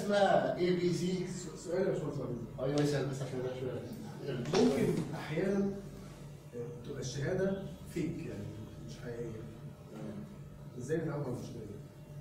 اسمها اي بي سي سؤال يا باشمهندس عبد ايوه اسال بس عشان ده شويه ممكن احيانا آه، تبقى الشهاده فيك يعني مش حقيقيه ازاي نتعامل مع المشكله دي؟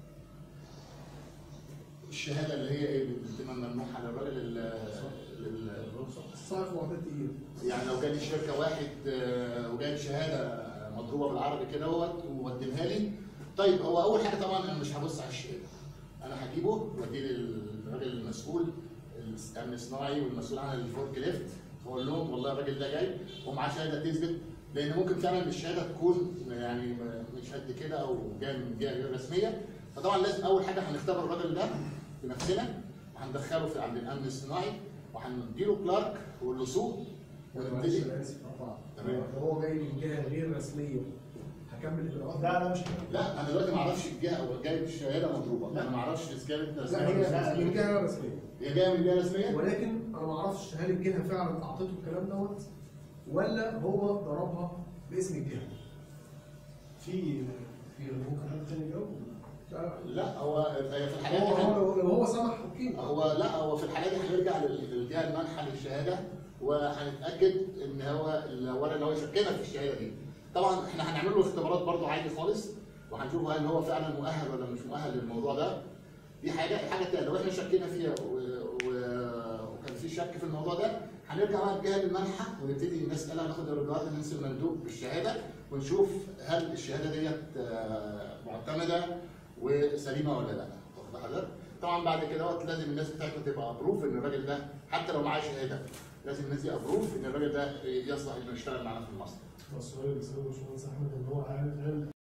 الشهاده اللي هي ايه بتبقى ممنوحه للراجل ال- لل صعب معدات تقيل يعني لو جالي شركه واحد آه، وجايب شهاده مضروبه بالعربي كده اهوت ووديها لي طيب هو اول حاجه طبعا انا مش هبص على الشهاده انا هجيبه واديه للراجل المسؤول الامن الصناعي والمسؤول عن الفورك ليفت واقول لهم والله الراجل ده جاي ومعاه شهاده تثبت لان ممكن فعلا الشهاده تكون يعني مش قد كده او جايه من جهه غير رسميه فطبعا لازم اول حاجه هنختبر الراجل ده بنفسنا وهندخله في عند الامن الصناعي وهنديله كلارك ونقول له سوق معلش ونبتدي انا اسف أقطعك. تمام. لو هو جاي من جهه غير رسميه هكمل الاجراءات لا لا مش لا انا دلوقتي ما اعرفش الجهه او جايب شهاده مضروبه انا ما اعرفش اذا كانت لا هي من جهه غير رسميه هي جايه من جهه رسميه ولكن انا ما اعرفش هل الجهه فعلا اعطته الكلام دوت ولا هو ضربها باسم الجهه في في ممكن حد تاني يجاوب لا، لا هو هي في الحالات هو دي هو لو- لو هو سمح اوكي هو لا هو في الحالات دي هنرجع لل- للجهه المانحه للشهاده وهنتاكد ان هو اولا ان هو يشكنا في الشهاده دي طبعا احنا هنعمل له اختبارات برضه عادي خالص وهنشوف هل هو فعلا مؤهل ولا مش مؤهل للموضوع ده دي حاجه حاجه تانيه لو احنا شكينا فيها و... و... وكان في شك في الموضوع ده هنرجع بقى للجهه المانحه ونبتدي نسالها ناخد الاجراءات ننزل مندوب بالشهاده ونشوف هل الشهاده ديت آه، معتمده وسليمه ولا لا واخد حضرتك؟ طبعا بعد كده وقت لازم الناس بتاعتنا تبقى ابروف ان الراجل ده حتى لو معاه شهاده لازم الناس دي ابروف ان الراجل ده يصلح انه يشتغل معانا في المصنع السؤال اللي بيسأله باشمهندس احمد ان هو هل هل